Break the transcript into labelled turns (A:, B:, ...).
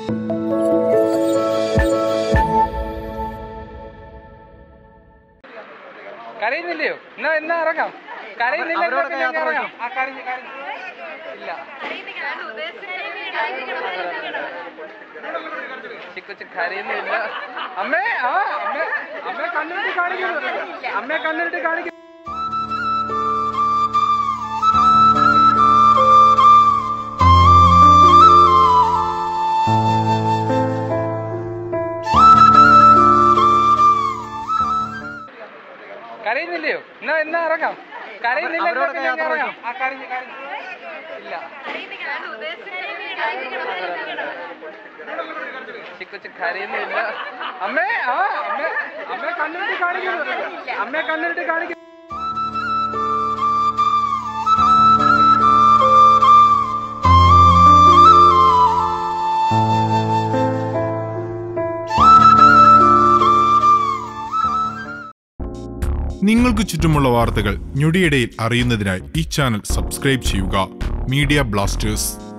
A: കരയുന്നില്ലയോ എന്നാ എന്നാ ഇറങ്ങാം കരയുന്നില്ല എന്നാ
B: അവരോടൊക്കെ
A: പിന്നെ
B: യാത്ര
A: ഇറങ്ങാം ആ കരഞ്ഞു കരഞ്ഞു ഇല്ല കൊച്ചു കരയുന്നില്ല അമ്മേ ആ അമ്മേ അമ്മേ കണ്ണിട്ട് കാണിക്കുന്നു അമ്മേ കണ്ണിട്ട് കാണിക്കുന്നു കരയുന്നില്ലയോ എന്നാ എന്നാ ഇറങ്ങാം കരയുന്നില്ല എന്നാ
B: അവരോടൊക്കെ
A: പിന്നെ
B: യാത്ര
A: ഇറങ്ങാം ആ കരഞ്ഞു കരഞ്ഞു ഇല്ല കൊച്ചു കരയുന്നില്ല അമ്മേ ആ അമ്മേ അമ്മേ കണ്ണിട്ട് കാണിക്കുന്നു അമ്മേ കണ്ണിട്ട് കാണിക്കുന്നു
C: നിങ്ങൾക്ക് ചുറ്റുമുള്ള വാർത്തകൾ ഞൊടിയിടയിൽ അറിയുന്നതിനായി ഈ ചാനൽ സബ്സ്ക്രൈബ് ചെയ്യുക മീഡിയ ബ്ലാസ്റ്റേഴ്സ്